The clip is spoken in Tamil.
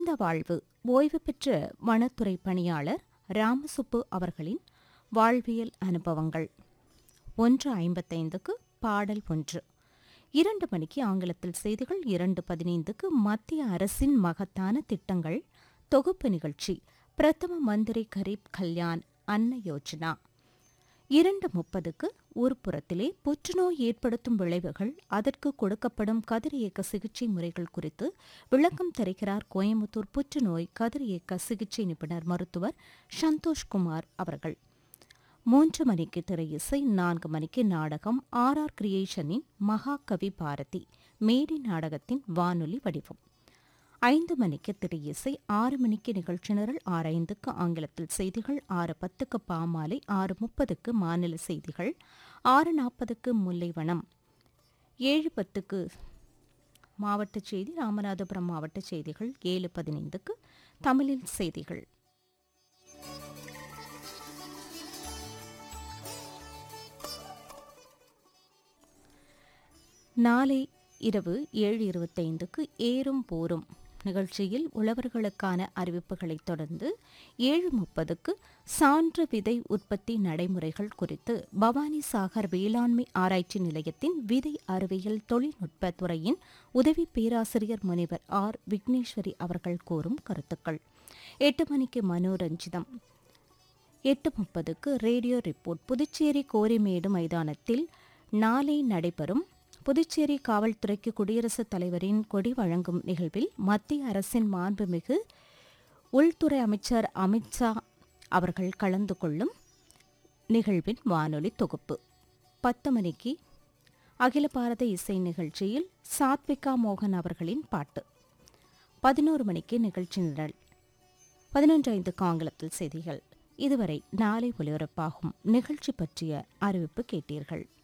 இந்த வாழ்வு ஓய்வு பெற்ற வனத்துறை பணியாளர் ராமசுப்பு அவர்களின் வாழ்வியல் அனுபவங்கள் ஒன்று ஐம்பத்தைந்துக்கு பாடல் ஒன்று இரண்டு மணிக்கு ஆங்கிலத்தில் செய்திகள் இரண்டு பதினைந்துக்கு மத்திய அரசின் மகத்தான திட்டங்கள் தொகுப்பு நிகழ்ச்சி பிரதம மந்திரி கரீப் கல்யாண் அன்ன யோஜனா இரண்டு முப்பதுக்கு ஒருபுறத்திலே புற்றுநோய் ஏற்படுத்தும் விளைவுகள் அதற்கு கொடுக்கப்படும் கதிரியக்க சிகிச்சை முறைகள் குறித்து விளக்கம் தருகிறார் கோயம்புத்தூர் புற்றுநோய் கதிரியக்க சிகிச்சை நிபுணர் மருத்துவர் சந்தோஷ்குமார் அவர்கள் மூன்று மணிக்கு திரையிசை நான்கு மணிக்கு நாடகம் ஆர் ஆர் கிரியேஷனின் மகாகவி பாரதி மேடி நாடகத்தின் வானொலி வடிவம் ஐந்து மணிக்கு திரையிசை ஆறு மணிக்கு நிகழ்ச்சி நிரல் ஆறு ஐந்துக்கு ஆங்கிலத்தில் செய்திகள் ஆறு பத்துக்கு பாமாலை ஆறு முப்பதுக்கு மாநில செய்திகள் ஆறு நாற்பதுக்கு முல்லைவனம் ஏழு பத்துக்கு மாவட்ட செய்தி ராமநாதபுரம் மாவட்ட செய்திகள் ஏழு பதினைந்துக்கு தமிழில் செய்திகள் நாளை இரவு ஏழு இருபத்தைந்துக்கு ஏறும் போரும் நிகழ்ச்சியில் உழவர்களுக்கான அறிவிப்புகளைத் தொடர்ந்து ஏழு முப்பதுக்கு சான்று விதை உற்பத்தி நடைமுறைகள் குறித்து பவானி சாகர் வேளாண்மை ஆராய்ச்சி நிலையத்தின் விதை அறிவியல் தொழில்நுட்ப துறையின் உதவி பேராசிரியர் முனைவர் ஆர் விக்னேஸ்வரி அவர்கள் கூறும் கருத்துக்கள் எட்டு மணிக்கு மனோரஞ்சிதம் எட்டு முப்பதுக்கு ரேடியோ ரிப்போர்ட் புதுச்சேரி கோரிமேடு மைதானத்தில் நாளை நடைபெறும் புதுச்சேரி காவல்துறைக்கு குடியரசுத் தலைவரின் கொடி வழங்கும் நிகழ்வில் மத்திய அரசின் மாண்புமிகு உள்துறை அமைச்சர் அமித்ஷா அவர்கள் கலந்து கொள்ளும் நிகழ்வின் வானொலி தொகுப்பு பத்து மணிக்கு அகில பாரத இசை நிகழ்ச்சியில் சாத்விகா மோகன் அவர்களின் பாட்டு பதினோரு மணிக்கு நிகழ்ச்சி நிரல் பதினொன்று ஐந்துக்கு ஆங்கிலத்தில் செய்திகள் இதுவரை நாளை ஒலிபரப்பாகும் நிகழ்ச்சி பற்றிய அறிவிப்பு கேட்டீர்கள்